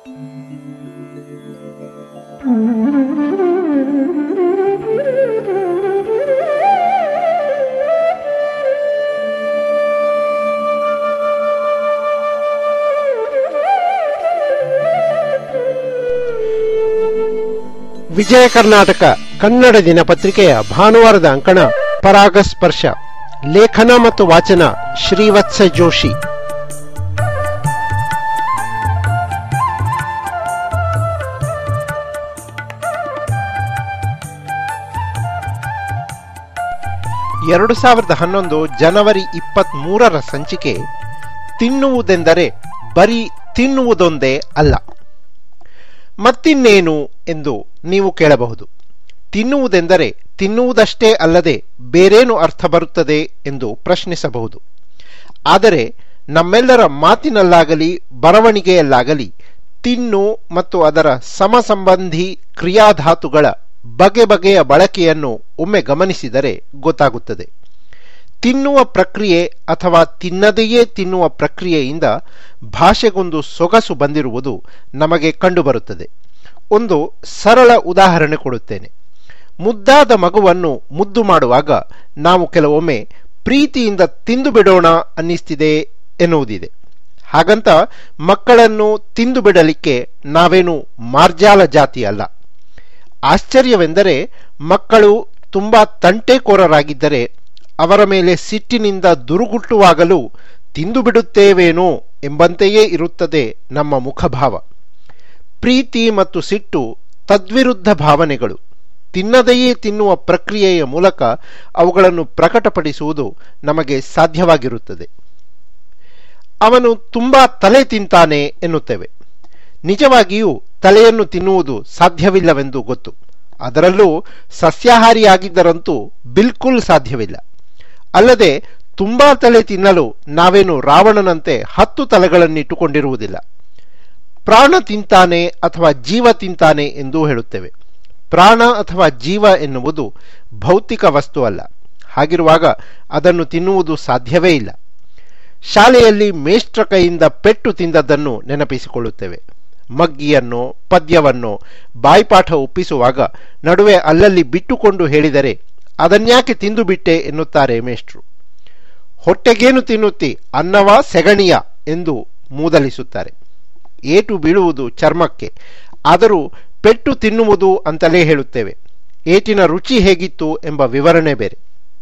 ವಿಜಯ ಕರ್ನಾಟಕ ಕನ್ನಡ ದಿನಪತ್ರಿಕೆಯ ಭಾನುವಾರದ ಅಂಕಣ ಪರಾಗಸ್ಪರ್ಶ ಲೇಖನ ಮತ್ತು ವಾಚನ ಶ್ರೀವತ್ಸ ಜೋಶಿ ಎರಡು ಸಾವಿರದ ಹನ್ನೊಂದು ಜನವರಿ ಇಪ್ಪತ್ತ್ ಮೂರರ ಸಂಚಿಕೆ ತಿನ್ನುವುದೆಂದರೆ ಬರೀ ತಿನ್ನುವುದೊಂದೇ ಅಲ್ಲ ಮತ್ತಿನ್ನೇನು ಎಂದು ನೀವು ಕೇಳಬಹುದು ತಿನ್ನುವುದೆಂದರೆ ತಿನ್ನುವುದಷ್ಟೇ ಅಲ್ಲದೆ ಬೇರೇನು ಅರ್ಥ ಬರುತ್ತದೆ ಎಂದು ಪ್ರಶ್ನಿಸಬಹುದು ಆದರೆ ನಮ್ಮೆಲ್ಲರ ಮಾತಿನಲ್ಲಾಗಲಿ ಬರವಣಿಗೆಯಲ್ಲಾಗಲಿ ತಿನ್ನು ಮತ್ತು ಅದರ ಸಮಸಂಬಂಧಿ ಕ್ರಿಯಾಧಾತುಗಳ ಬಗೆ ಬಗೆಯ ಬಳಕೆಯನ್ನು ಒಮ್ಮೆ ಗಮನಿಸಿದರೆ ಗೊತ್ತಾಗುತ್ತದೆ ತಿನ್ನುವ ಪ್ರಕ್ರಿಯೆ ಅಥವಾ ತಿನ್ನದೆಯೇ ತಿನ್ನುವ ಪ್ರಕ್ರಿಯೆಯಿಂದ ಭಾಷೆಗೊಂದು ಸೊಗಸು ಬಂದಿರುವುದು ನಮಗೆ ಕಂಡುಬರುತ್ತದೆ ಒಂದು ಸರಳ ಉದಾಹರಣೆ ಕೊಡುತ್ತೇನೆ ಮುದ್ದಾದ ಮಗುವನ್ನು ಮುದ್ದು ಮಾಡುವಾಗ ನಾವು ಕೆಲವೊಮ್ಮೆ ಪ್ರೀತಿಯಿಂದ ತಿಂದು ಬಿಡೋಣ ಅನ್ನಿಸ್ತಿದೆ ಎನ್ನುವುದಿದೆ ಹಾಗಂತ ಮಕ್ಕಳನ್ನು ತಿಂದು ಬಿಡಲಿಕ್ಕೆ ನಾವೇನು ಮಾರ್ಜಾಲ ಜಾತಿ ಅಲ್ಲ ಆಶ್ಚರ್ಯವೆಂದರೆ ಮಕ್ಕಳು ತುಂಬಾ ತಂಟೆಕೋರರಾಗಿದ್ದರೆ ಅವರ ಮೇಲೆ ಸಿಟ್ಟಿನಿಂದ ದುರುಗುಟ್ಟುವಾಗಲೂ ತಿಂದು ಬಿಡುತ್ತೇವೇನೋ ಎಂಬಂತೆಯೇ ಇರುತ್ತದೆ ನಮ್ಮ ಮುಖಭಾವ ಪ್ರೀತಿ ಮತ್ತು ಸಿಟ್ಟು ತದ್ವಿರುದ್ಧ ಭಾವನೆಗಳು ತಿನ್ನದೆಯೇ ತಿನ್ನುವ ಪ್ರಕ್ರಿಯೆಯ ಮೂಲಕ ಅವುಗಳನ್ನು ಪ್ರಕಟಪಡಿಸುವುದು ನಮಗೆ ಸಾಧ್ಯವಾಗಿರುತ್ತದೆ ಅವನು ತುಂಬಾ ತಲೆ ತಿಂತಾನೆ ಎನ್ನುತ್ತೇವೆ ನಿಜವಾಗಿಯೂ ತಲೆಯನ್ನು ತಿನ್ನುವುದು ಸಾಧ್ಯವಿಲ್ಲವೆಂದು ಗೊತ್ತು ಅದರಲ್ಲೂ ಸಸ್ಯಾಹಾರಿಯಾಗಿದ್ದರಂತೂ ಬಿಲ್ಕುಲ್ ಸಾಧ್ಯವಿಲ್ಲ ಅಲ್ಲದೆ ತುಂಬಾ ತಲೆ ತಿನ್ನಲು ನಾವೇನು ರಾವಣನಂತೆ ಹತ್ತು ತಲೆಗಳನ್ನಿಟ್ಟುಕೊಂಡಿರುವುದಿಲ್ಲ ಪ್ರಾಣ ತಿಂತಾನೆ ಅಥವಾ ಜೀವ ತಿಂತಾನೆ ಎಂದೂ ಹೇಳುತ್ತೇವೆ ಪ್ರಾಣ ಅಥವಾ ಜೀವ ಎನ್ನುವುದು ಭೌತಿಕ ವಸ್ತು ಅಲ್ಲ ಹಾಗಿರುವಾಗ ಅದನ್ನು ತಿನ್ನುವುದು ಸಾಧ್ಯವೇ ಇಲ್ಲ ಶಾಲೆಯಲ್ಲಿ ಮೇಷ್ಟ್ರ ಕೈಯಿಂದ ಪೆಟ್ಟು ತಿಂದದ್ದನ್ನು ನೆನಪಿಸಿಕೊಳ್ಳುತ್ತೇವೆ ಮಗ್ಗಿಯನ್ನು ಪದ್ಯವನ್ನು ಬಾಯ್ಪಾಠ ಒಪ್ಪಿಸುವಾಗ ನಡುವೆ ಅಲ್ಲಲ್ಲಿ ಬಿಟ್ಟುಕೊಂಡು ಹೇಳಿದರೆ ಅದನ್ಯಾಕೆ ತಿಂದು ಬಿಟ್ಟೆ ಎನ್ನುತ್ತಾರೆ ಮೇಷ್ಟ್ರು ಹೊಟ್ಟೆಗೇನು ತಿನ್ನುತ್ತಿ ಅನ್ನವ ಸೆಗಣಿಯ ಎಂದು ಮೂದಲಿಸುತ್ತಾರೆ ಏಟು ಬೀಳುವುದು ಚರ್ಮಕ್ಕೆ ಆದರೂ ಪೆಟ್ಟು ತಿನ್ನುವುದು ಅಂತಲೇ ಹೇಳುತ್ತೇವೆ ಏಟಿನ ರುಚಿ ಹೇಗಿತ್ತು ಎಂಬ ವಿವರಣೆ ಬೇರೆ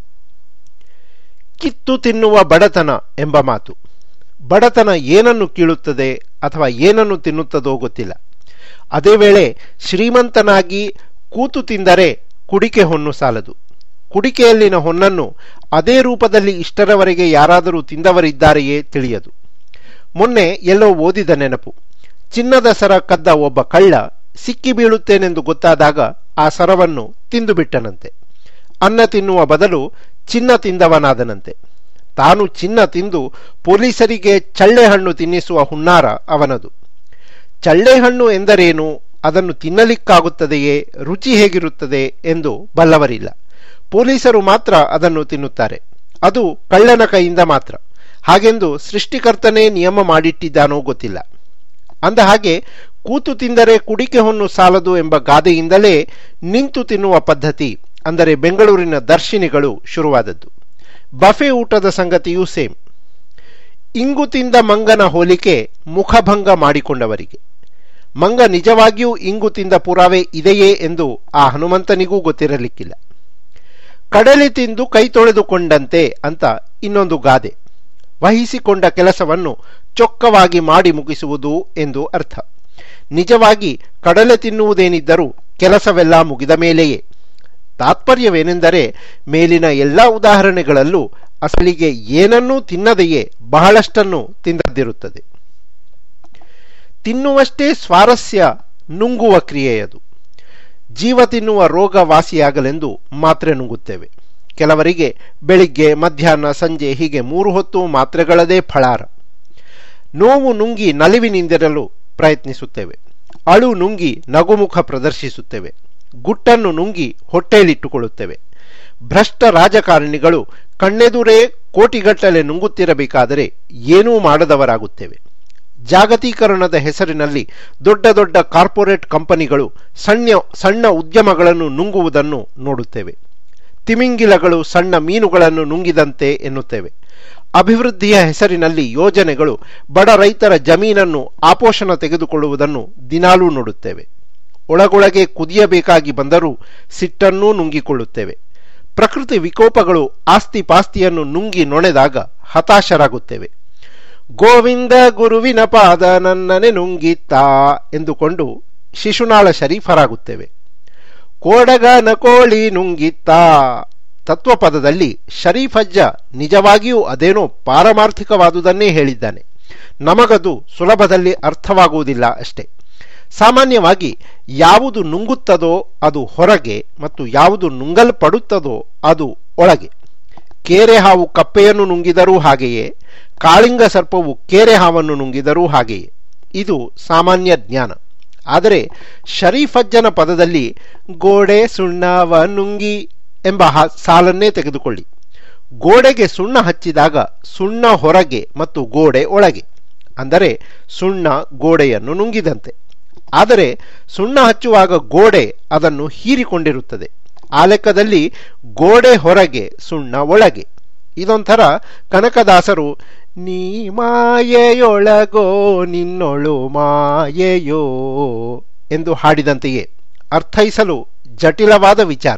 ಕಿತ್ತು ತಿನ್ನುವ ಬಡತನ ಎಂಬ ಮಾತು ಬಡತನ ಏನನ್ನು ಕೀಳುತ್ತದೆ ಅಥವಾ ಏನನ್ನು ತಿನ್ನುತ್ತದೋ ಗೊತ್ತಿಲ್ಲ ಅದೇ ವೇಳೆ ಶ್ರೀಮಂತನಾಗಿ ಕೂತು ತಿಂದರೆ ಕುಡಿಕೆ ಹೊನ್ನು ಸಾಲದು ಕುಡಿಕೆಯಲ್ಲಿನ ಹೊನ್ನನ್ನು ಅದೇ ರೂಪದಲ್ಲಿ ಇಷ್ಟರವರೆಗೆ ಯಾರಾದರೂ ತಿಂದವರಿದ್ದಾರೆಯೇ ತಿಳಿಯದು ಮೊನ್ನೆ ಎಲ್ಲೋ ಓದಿದ ನೆನಪು ಚಿನ್ನದ ಸರ ಕದ್ದ ಒಬ್ಬ ಕಳ್ಳ ಸಿಕ್ಕಿ ಬೀಳುತ್ತೇನೆಂದು ಗೊತ್ತಾದಾಗ ಆ ಸರವನ್ನು ತಿಂದು ಬಿಟ್ಟನಂತೆ ಅನ್ನ ತಿನ್ನುವ ಬದಲು ಚಿನ್ನ ತಿಂದವನಾದನಂತೆ ತಾನು ಚಿನ್ನ ತಿಂದು ಪೊಲೀಸರಿಗೆ ಚಳ್ಳೆಹಣ್ಣು ತಿನ್ನಿಸುವ ಹುನ್ನಾರ ಅವನದು ಚಳ್ಳೆಹಣ್ಣು ಎಂದರೇನು ಅದನ್ನು ತಿನ್ನಲಿಕ್ಕಾಗುತ್ತದೆಯೇ ರುಚಿ ಹೇಗಿರುತ್ತದೆ ಎಂದು ಬಲ್ಲವರಿಲ್ಲ ಪೊಲೀಸರು ಮಾತ್ರ ಅದನ್ನು ತಿನ್ನುತ್ತಾರೆ ಅದು ಕಳ್ಳನ ಕೈಯಿಂದ ಮಾತ್ರ ಹಾಗೆಂದು ಸೃಷ್ಟಿಕರ್ತನೇ ನಿಯಮ ಮಾಡಿಟ್ಟಿದ್ದಾನೋ ಗೊತ್ತಿಲ್ಲ ಅಂದ ಹಾಗೆ ಕೂತು ತಿಂದರೆ ಕುಡಿಕೆ ಹೊನ್ನು ಸಾಲದು ಎಂಬ ಗಾದೆಯಿಂದಲೇ ನಿಂತು ತಿನ್ನುವ ಪದ್ಧತಿ ಅಂದರೆ ಬೆಂಗಳೂರಿನ ದರ್ಶಿನಿಗಳು ಶುರುವಾದದ್ದು ಬಫೆ ಊಟದ ಸಂಗತಿಯೂ ಸೇಮ್ ಇಂಗು ತಿಂದ ಮಂಗನ ಹೋಲಿಕೆ ಮುಖಭಂಗ ಮಾಡಿಕೊಂಡವರಿಗೆ ಮಂಗ ನಿಜವಾಗಿಯೂ ಇಂಗು ತಿಂದ ಪುರಾವೆ ಇದೆಯೇ ಎಂದು ಆ ಹನುಮಂತನಿಗೂ ಗೊತ್ತಿರಲಿಕ್ಕಿಲ್ಲ ಕಡಲೆ ತಿಂದು ಕೈ ತೊಳೆದುಕೊಂಡಂತೆ ಅಂತ ಇನ್ನೊಂದು ಗಾದೆ ವಹಿಸಿಕೊಂಡ ಕೆಲಸವನ್ನು ಚೊಕ್ಕವಾಗಿ ಮಾಡಿ ಮುಗಿಸುವುದು ಎಂದು ಅರ್ಥ ನಿಜವಾಗಿ ಕಡಲೆ ತಿನ್ನುವುದೇನಿದ್ದರೂ ಕೆಲಸವೆಲ್ಲ ಮುಗಿದ ಮೇಲೆಯೇ ತಾತ್ಪರ್ಯವೇನೆಂದರೆ ಮೇಲಿನ ಎಲ್ಲ ಉದಾಹರಣೆಗಳಲ್ಲೂ ಅಸಲಿಗೆ ಏನನ್ನೂ ತಿನ್ನದೆಯೇ ಬಹಳಷ್ಟನ್ನು ತಿಂದದ್ದಿರುತ್ತದೆ ತಿನ್ನುವಷ್ಟೇ ಸ್ವಾರಸ್ಯ ನುಂಗುವ ಕ್ರಿಯೆಯದು ಜೀವ ತಿನ್ನುವ ರೋಗ ವಾಸಿಯಾಗಲೆಂದು ಮಾತ್ರೆ ನುಂಗುತ್ತೇವೆ ಕೆಲವರಿಗೆ ಬೆಳಿಗ್ಗೆ ಮಧ್ಯಾಹ್ನ ಸಂಜೆ ಹೀಗೆ ಮೂರು ಹೊತ್ತು ಮಾತ್ರೆಗಳದೇ ಫಳಾರ ನೋವು ನುಂಗಿ ನಲಿವಿನಿಂದಿರಲು ಪ್ರಯತ್ನಿಸುತ್ತೇವೆ ಅಳು ನುಂಗಿ ನಗುಮುಖ ಪ್ರದರ್ಶಿಸುತ್ತೇವೆ ಗುಟ್ಟನ್ನು ನುಂಗಿ ಹೊಟ್ಟೆಯಲ್ಲಿಟ್ಟುಕೊಳ್ಳುತ್ತೇವೆ ಭ್ರಷ್ಟ ರಾಜಕಾರಣಿಗಳು ಕಣ್ಣೆದುರೇ ಕೋಟಿಗಟ್ಟಲೆ ನುಂಗುತ್ತಿರಬೇಕಾದರೆ ಏನೂ ಮಾಡದವರಾಗುತ್ತೇವೆ ಜಾಗತೀಕರಣದ ಹೆಸರಿನಲ್ಲಿ ದೊಡ್ಡ ದೊಡ್ಡ ಕಾರ್ಪೊರೇಟ್ ಕಂಪನಿಗಳು ಸಣ್ಣ ಸಣ್ಣ ಉದ್ಯಮಗಳನ್ನು ನುಂಗುವುದನ್ನು ನೋಡುತ್ತೇವೆ ತಿಮಿಂಗಿಲಗಳು ಸಣ್ಣ ಮೀನುಗಳನ್ನು ನುಂಗಿದಂತೆ ಎನ್ನುತ್ತೇವೆ ಅಭಿವೃದ್ಧಿಯ ಹೆಸರಿನಲ್ಲಿ ಯೋಜನೆಗಳು ಬಡ ರೈತರ ಜಮೀನನ್ನು ಆಪೋಷಣ ತೆಗೆದುಕೊಳ್ಳುವುದನ್ನು ದಿನಾಲೂ ನೋಡುತ್ತೇವೆ ಒಳಗೊಳಗೆ ಕುದಿಯಬೇಕಾಗಿ ಬಂದರೂ ಸಿಟ್ಟನ್ನೂ ನುಂಗಿಕೊಳ್ಳುತ್ತೇವೆ ಪ್ರಕೃತಿ ವಿಕೋಪಗಳು ಆಸ್ತಿ ಪಾಸ್ತಿಯನ್ನು ನುಂಗಿ ನೊಣೆದಾಗ ಹತಾಶರಾಗುತ್ತೇವೆ ಗೋವಿಂದ ಗುರುವಿನ ಪಾದ ನನ್ನನೆ ನುಂಗಿತ್ತಾ ಎಂದುಕೊಂಡು ಶಿಶುನಾಳ ಶರೀಫರಾಗುತ್ತೇವೆ ಕೋಡಗನ ಕೋಳಿ ನುಂಗಿತ್ತಾ ತತ್ವಪದದಲ್ಲಿ ಶರೀಫಜ್ಜ ನಿಜವಾಗಿಯೂ ಅದೇನೋ ಪಾರಮಾರ್ಥಿಕವಾದುದನ್ನೇ ಹೇಳಿದ್ದಾನೆ ನಮಗದು ಸುಲಭದಲ್ಲಿ ಅರ್ಥವಾಗುವುದಿಲ್ಲ ಅಷ್ಟೇ ಸಾಮಾನ್ಯವಾಗಿ ಯಾವುದು ನುಂಗುತ್ತದೋ ಅದು ಹೊರಗೆ ಮತ್ತು ಯಾವುದು ನುಂಗಲ್ಪಡುತ್ತದೋ ಅದು ಒಳಗೆ ಕೇರೆ ಹಾವು ಕಪ್ಪೆಯನ್ನು ನುಂಗಿದರೂ ಹಾಗೆಯೇ ಕಾಳಿಂಗ ಸರ್ಪವು ಕೇರೆ ಹಾವನ್ನು ನುಂಗಿದರೂ ಹಾಗೆಯೇ ಇದು ಸಾಮಾನ್ಯ ಜ್ಞಾನ ಆದರೆ ಶರೀಫಜ್ಜನ ಪದದಲ್ಲಿ ಗೋಡೆ ಸುಣ್ಣವ ನುಂಗಿ ಎಂಬ ಸಾಲನ್ನೇ ತೆಗೆದುಕೊಳ್ಳಿ ಗೋಡೆಗೆ ಸುಣ್ಣ ಹಚ್ಚಿದಾಗ ಸುಣ್ಣ ಹೊರಗೆ ಮತ್ತು ಗೋಡೆ ಒಳಗೆ ಅಂದರೆ ಸುಣ್ಣ ಗೋಡೆಯನ್ನು ನುಂಗಿದಂತೆ ಆದರೆ ಸುಣ್ಣ ಹಚ್ಚುವಾಗ ಗೋಡೆ ಅದನ್ನು ಹೀರಿಕೊಂಡಿರುತ್ತದೆ ಆ ಲೆಕ್ಕದಲ್ಲಿ ಗೋಡೆ ಹೊರಗೆ ಸುಣ್ಣ ಒಳಗೆ ಇದೊಂಥರ ಕನಕದಾಸರು ನೀ ಮಾಯೆಯೊಳಗೋ ನಿನ್ನೊಳು ಮಾಯೆಯೋ ಎಂದು ಹಾಡಿದಂತೆಯೇ ಅರ್ಥೈಸಲು ಜಟಿಲವಾದ ವಿಚಾರ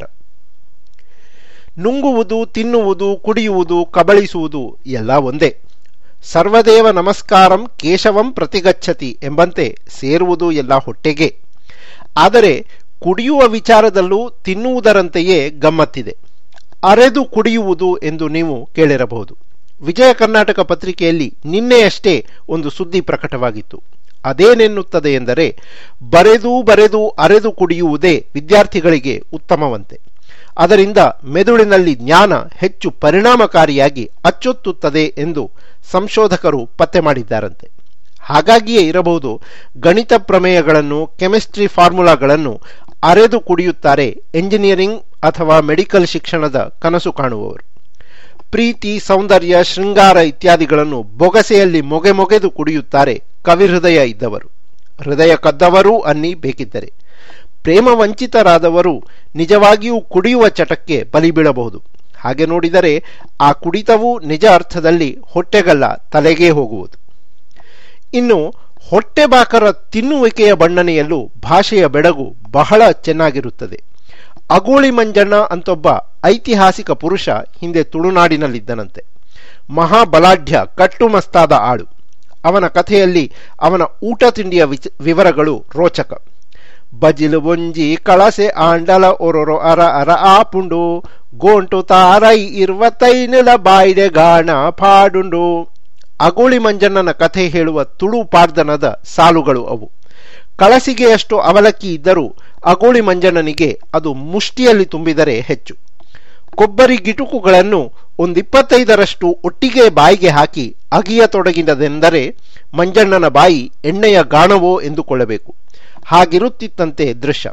ನುಂಗುವುದು ತಿನ್ನುವುದು ಕುಡಿಯುವುದು ಕಬಳಿಸುವುದು ಎಲ್ಲ ಒಂದೇ ಸರ್ವದೇವ ನಮಸ್ಕಾರಂ ಕೇಶವಂ ಪ್ರತಿಗಚ್ಚತಿ ಎಂಬಂತೆ ಸೇರುವುದು ಎಲ್ಲ ಹೊಟ್ಟೆಗೆ ಆದರೆ ಕುಡಿಯುವ ವಿಚಾರದಲ್ಲೂ ತಿನ್ನುವುದರಂತೆಯೇ ಗಮ್ಮತ್ತಿದೆ ಅರೆದು ಕುಡಿಯುವುದು ಎಂದು ನೀವು ಕೇಳಿರಬಹುದು ವಿಜಯ ಕರ್ನಾಟಕ ಪತ್ರಿಕೆಯಲ್ಲಿ ನಿನ್ನೆಯಷ್ಟೇ ಒಂದು ಸುದ್ದಿ ಪ್ರಕಟವಾಗಿತ್ತು ಅದೇನೆನ್ನುತ್ತದೆ ಎಂದರೆ ಬರೆದು ಬರೆದು ಅರೆದು ಕುಡಿಯುವುದೇ ವಿದ್ಯಾರ್ಥಿಗಳಿಗೆ ಉತ್ತಮವಂತೆ ಅದರಿಂದ ಮೆದುಳಿನಲ್ಲಿ ಜ್ಞಾನ ಹೆಚ್ಚು ಪರಿಣಾಮಕಾರಿಯಾಗಿ ಅಚ್ಚೊತ್ತುತ್ತದೆ ಎಂದು ಸಂಶೋಧಕರು ಪತ್ತೆ ಮಾಡಿದ್ದಾರಂತೆ ಹಾಗಾಗಿಯೇ ಇರಬಹುದು ಗಣಿತ ಪ್ರಮೇಯಗಳನ್ನು ಕೆಮಿಸ್ಟ್ರಿ ಫಾರ್ಮುಲಾಗಳನ್ನು ಅರೆದು ಕುಡಿಯುತ್ತಾರೆ ಎಂಜಿನಿಯರಿಂಗ್ ಅಥವಾ ಮೆಡಿಕಲ್ ಶಿಕ್ಷಣದ ಕನಸು ಕಾಣುವವರು ಪ್ರೀತಿ ಸೌಂದರ್ಯ ಶೃಂಗಾರ ಇತ್ಯಾದಿಗಳನ್ನು ಬೊಗಸೆಯಲ್ಲಿ ಮೊಗೆ ಮೊಗೆದು ಕುಡಿಯುತ್ತಾರೆ ಕವಿಹೃದಯ ಇದ್ದವರು ಹೃದಯ ಕದ್ದವರೂ ಅನ್ನಿ ಬೇಕಿದ್ದರೆ ಪ್ರೇಮ ವಂಚಿತರಾದವರು ನಿಜವಾಗಿಯೂ ಕುಡಿಯುವ ಚಟಕ್ಕೆ ಬಲಿ ಬೀಳಬಹುದು ಹಾಗೆ ನೋಡಿದರೆ ಆ ಕುಡಿತವೂ ನಿಜ ಅರ್ಥದಲ್ಲಿ ಹೊಟ್ಟೆಗಲ್ಲ ತಲೆಗೇ ಹೋಗುವುದು ಇನ್ನು ಹೊಟ್ಟೆ ಬಾಕರ ತಿನ್ನುವಿಕೆಯ ಬಣ್ಣನೆಯಲ್ಲೂ ಭಾಷೆಯ ಬೆಡಗು ಬಹಳ ಚೆನ್ನಾಗಿರುತ್ತದೆ ಅಗೋಳಿ ಮಂಜಣ್ಣ ಅಂತೊಬ್ಬ ಐತಿಹಾಸಿಕ ಪುರುಷ ಹಿಂದೆ ತುಳುನಾಡಿನಲ್ಲಿದ್ದನಂತೆ ಮಹಾಬಲಾಢ್ಯ ಕಟ್ಟುಮಸ್ತಾದ ಆಳು ಅವನ ಕಥೆಯಲ್ಲಿ ಅವನ ಊಟ ತಿಂಡಿಯ ವಿವರಗಳು ರೋಚಕ ಬಜಿಲು ಒಂಜಿ ಕಳಸೆ ಆಂಡಲ ಒರೊರೊ ಅರ ಅರ ಆಪುಂಡು ಗೋಂಟು ತಾರೈ ಇರ್ವತ್ತೈನಲ ಬಾಯ್ಡೆ ಗಾಣ ಪಾಡುಂಡು ಅಗೋಳಿ ಮಂಜಣ್ಣನ ಕಥೆ ಹೇಳುವ ತುಳು ಪಾಡ್ದನದ ಸಾಲುಗಳು ಅವು ಕಳಸಿಗೆಯಷ್ಟು ಅವಲಕ್ಕಿ ಇದ್ದರೂ ಅಗೋಳಿ ಮಂಜಣ್ಣನಿಗೆ ಅದು ಮುಷ್ಟಿಯಲ್ಲಿ ತುಂಬಿದರೆ ಹೆಚ್ಚು ಕೊಬ್ಬರಿ ಗಿಟುಕುಗಳನ್ನು ಒಂದಿಪ್ಪತ್ತೈದರಷ್ಟು ಒಟ್ಟಿಗೆ ಬಾಯಿಗೆ ಹಾಕಿ ಅಗಿಯತೊಡಗಿನದೆಂದರೆ ಮಂಜಣ್ಣನ ಬಾಯಿ ಎಣ್ಣೆಯ ಗಾಣವೋ ಎಂದುಕೊಳ್ಳಬೇಕು ಹಾಗಿರುತ್ತಿತ್ತಂತೆ ದೃಶ್ಯ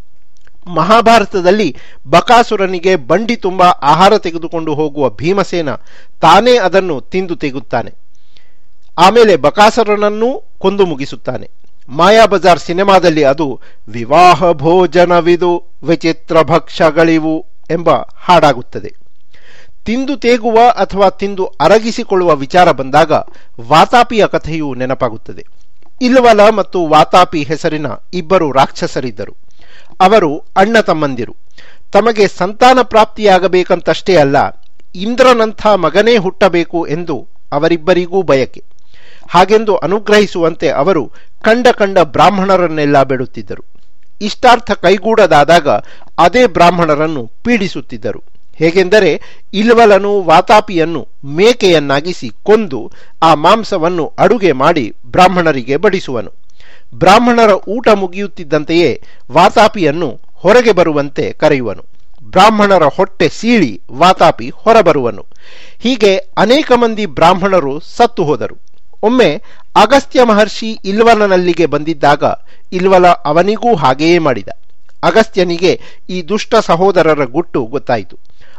ಮಹಾಭಾರತದಲ್ಲಿ ಬಕಾಸುರನಿಗೆ ಬಂಡಿ ತುಂಬ ಆಹಾರ ತೆಗೆದುಕೊಂಡು ಹೋಗುವ ಭೀಮಸೇನ ತಾನೇ ಅದನ್ನು ತಿಂದು ತೆಗುತ್ತಾನೆ ಆಮೇಲೆ ಬಕಾಸುರನನ್ನೂ ಕೊಂದು ಮುಗಿಸುತ್ತಾನೆ ಮಾಯಾ ಬಜಾರ್ ಸಿನಿಮಾದಲ್ಲಿ ಅದು ವಿವಾಹ ಭೋಜನವಿದು ವಿಚಿತ್ರ ಭಕ್ಷ್ಯಗಳಿವು ಎಂಬ ಹಾಡಾಗುತ್ತದೆ ತಿಂದು ತೇಗುವ ಅಥವಾ ತಿಂದು ಅರಗಿಸಿಕೊಳ್ಳುವ ವಿಚಾರ ಬಂದಾಗ ವಾತಾಪಿಯ ಕಥೆಯು ನೆನಪಾಗುತ್ತದೆ ಇಲ್ವಲ ಮತ್ತು ವಾತಾಪಿ ಹೆಸರಿನ ಇಬ್ಬರು ರಾಕ್ಷಸರಿದ್ದರು ಅವರು ಅಣ್ಣ ತಮ್ಮಂದಿರು ತಮಗೆ ಸಂತಾನ ಪ್ರಾಪ್ತಿಯಾಗಬೇಕಂತಷ್ಟೇ ಅಲ್ಲ ಇಂದ್ರನಂಥ ಮಗನೇ ಹುಟ್ಟಬೇಕು ಎಂದು ಅವರಿಬ್ಬರಿಗೂ ಬಯಕೆ ಹಾಗೆಂದು ಅನುಗ್ರಹಿಸುವಂತೆ ಅವರು ಕಂಡ ಕಂಡ ಬ್ರಾಹ್ಮಣರನ್ನೆಲ್ಲ ಬೇಡುತ್ತಿದ್ದರು ಇಷ್ಟಾರ್ಥ ಕೈಗೂಡದಾದಾಗ ಅದೇ ಬ್ರಾಹ್ಮಣರನ್ನು ಪೀಡಿಸುತ್ತಿದ್ದರು ಹೇಗೆಂದರೆ ಇಲ್ವಲನು ವಾತಾಪಿಯನ್ನು ಮೇಕೆಯನ್ನಾಗಿಸಿ ಕೊಂದು ಆ ಮಾಂಸವನ್ನು ಅಡುಗೆ ಮಾಡಿ ಬ್ರಾಹ್ಮಣರಿಗೆ ಬಡಿಸುವನು ಬ್ರಾಹ್ಮಣರ ಊಟ ಮುಗಿಯುತ್ತಿದ್ದಂತೆಯೇ ವಾತಾಪಿಯನ್ನು ಹೊರಗೆ ಬರುವಂತೆ ಕರೆಯುವನು ಬ್ರಾಹ್ಮಣರ ಹೊಟ್ಟೆ ಸೀಳಿ ವಾತಾಪಿ ಹೊರಬರುವನು ಹೀಗೆ ಅನೇಕ ಮಂದಿ ಬ್ರಾಹ್ಮಣರು ಸತ್ತು ಹೋದರು ಒಮ್ಮೆ ಅಗಸ್ತ್ಯ ಮಹರ್ಷಿ ಇಲ್ವಲನಲ್ಲಿಗೆ ಬಂದಿದ್ದಾಗ ಇಲ್ವಲ ಅವನಿಗೂ ಹಾಗೆಯೇ ಮಾಡಿದ ಅಗಸ್ತ್ಯನಿಗೆ ಈ ದುಷ್ಟ ಸಹೋದರರ ಗುಟ್ಟು ಗೊತ್ತಾಯಿತು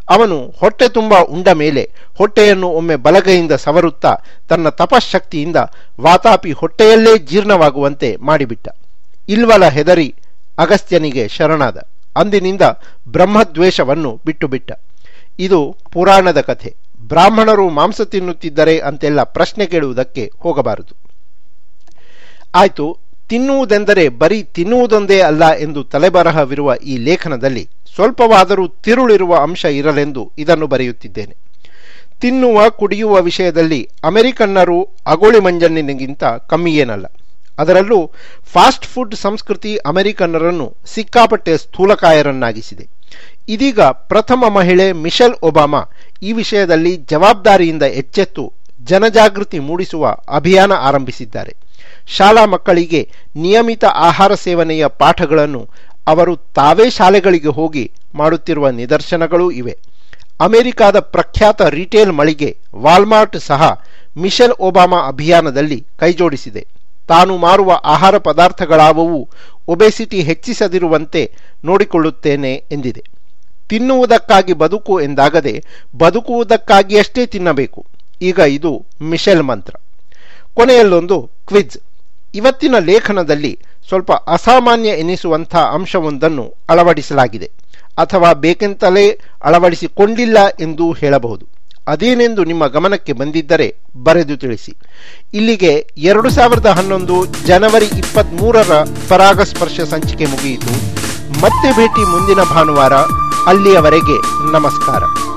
ಅವನು ಹೊಟ್ಟೆ ತುಂಬ ಉಂಡ ಮೇಲೆ ಹೊಟ್ಟೆಯನ್ನು ಒಮ್ಮೆ ಬಲಗೈಯಿಂದ ಸವರುತ್ತಾ ತನ್ನ ತಪಶಕ್ತಿಯಿಂದ ವಾತಾಪಿ ಹೊಟ್ಟೆಯಲ್ಲೇ ಜೀರ್ಣವಾಗುವಂತೆ ಮಾಡಿಬಿಟ್ಟ ಇಲ್ವಲ ಹೆದರಿ ಅಗಸ್ತ್ಯನಿಗೆ ಶರಣಾದ ಅಂದಿನಿಂದ ಬ್ರಹ್ಮದ್ವೇಷವನ್ನು ಬಿಟ್ಟುಬಿಟ್ಟ ಇದು ಪುರಾಣದ ಕಥೆ ಬ್ರಾಹ್ಮಣರು ಮಾಂಸ ತಿನ್ನುತ್ತಿದ್ದರೆ ಅಂತೆಲ್ಲ ಪ್ರಶ್ನೆ ಕೇಳುವುದಕ್ಕೆ ಹೋಗಬಾರದು ಆಯ್ತು ತಿನ್ನುವುದೆಂದರೆ ಬರೀ ತಿನ್ನುವುದೊಂದೇ ಅಲ್ಲ ಎಂದು ತಲೆಬರಹವಿರುವ ಈ ಲೇಖನದಲ್ಲಿ ಸ್ವಲ್ಪವಾದರೂ ತಿರುಳಿರುವ ಅಂಶ ಇರಲೆಂದು ಇದನ್ನು ಬರೆಯುತ್ತಿದ್ದೇನೆ ತಿನ್ನುವ ಕುಡಿಯುವ ವಿಷಯದಲ್ಲಿ ಅಮೆರಿಕನ್ನರು ಅಗೋಳಿ ಮಂಜಣ್ಣಿನಿಗಿಂತ ಕಮ್ಮಿಯೇನಲ್ಲ ಅದರಲ್ಲೂ ಫಾಸ್ಟ್ ಫುಡ್ ಸಂಸ್ಕೃತಿ ಅಮೆರಿಕನ್ನರನ್ನು ಸಿಕ್ಕಾಪಟ್ಟೆ ಸ್ಥೂಲಕಾಯರನ್ನಾಗಿಸಿದೆ ಇದೀಗ ಪ್ರಥಮ ಮಹಿಳೆ ಮಿಶೆಲ್ ಒಬಾಮಾ ಈ ವಿಷಯದಲ್ಲಿ ಜವಾಬ್ದಾರಿಯಿಂದ ಎಚ್ಚೆತ್ತು ಜನಜಾಗೃತಿ ಮೂಡಿಸುವ ಅಭಿಯಾನ ಆರಂಭಿಸಿದ್ದಾರೆ ಶಾಲಾ ಮಕ್ಕಳಿಗೆ ನಿಯಮಿತ ಆಹಾರ ಸೇವನೆಯ ಪಾಠಗಳನ್ನು ಅವರು ತಾವೇ ಶಾಲೆಗಳಿಗೆ ಹೋಗಿ ಮಾಡುತ್ತಿರುವ ನಿದರ್ಶನಗಳೂ ಇವೆ ಅಮೆರಿಕಾದ ಪ್ರಖ್ಯಾತ ರಿಟೇಲ್ ಮಳಿಗೆ ವಾಲ್ಮಾರ್ಟ್ ಸಹ ಮಿಶೆಲ್ ಒಬಾಮಾ ಅಭಿಯಾನದಲ್ಲಿ ಕೈಜೋಡಿಸಿದೆ ತಾನು ಮಾರುವ ಆಹಾರ ಪದಾರ್ಥಗಳಾವವು ಒಬೆಸಿಟಿ ಹೆಚ್ಚಿಸದಿರುವಂತೆ ನೋಡಿಕೊಳ್ಳುತ್ತೇನೆ ಎಂದಿದೆ ತಿನ್ನುವುದಕ್ಕಾಗಿ ಬದುಕು ಎಂದಾಗದೆ ಬದುಕುವುದಕ್ಕಾಗಿಯಷ್ಟೇ ತಿನ್ನಬೇಕು ಈಗ ಇದು ಮಿಶೆಲ್ ಮಂತ್ರ ಕೊನೆಯಲ್ಲೊಂದು ಕ್ವಿಜ್ ಇವತ್ತಿನ ಲೇಖನದಲ್ಲಿ ಸ್ವಲ್ಪ ಅಸಾಮಾನ್ಯ ಎನಿಸುವಂಥ ಅಂಶವೊಂದನ್ನು ಅಳವಡಿಸಲಾಗಿದೆ ಅಥವಾ ಬೇಕೆಂತಲೇ ಅಳವಡಿಸಿಕೊಂಡಿಲ್ಲ ಎಂದು ಹೇಳಬಹುದು ಅದೇನೆಂದು ನಿಮ್ಮ ಗಮನಕ್ಕೆ ಬಂದಿದ್ದರೆ ಬರೆದು ತಿಳಿಸಿ ಇಲ್ಲಿಗೆ ಎರಡು ಸಾವಿರದ ಹನ್ನೊಂದು ಜನವರಿ ಇಪ್ಪತ್ತ್ಮೂರರ ಪರಾಗಸ್ಪರ್ಶ ಸಂಚಿಕೆ ಮುಗಿಯಿತು ಮತ್ತೆ ಭೇಟಿ ಮುಂದಿನ ಭಾನುವಾರ ಅಲ್ಲಿಯವರೆಗೆ ನಮಸ್ಕಾರ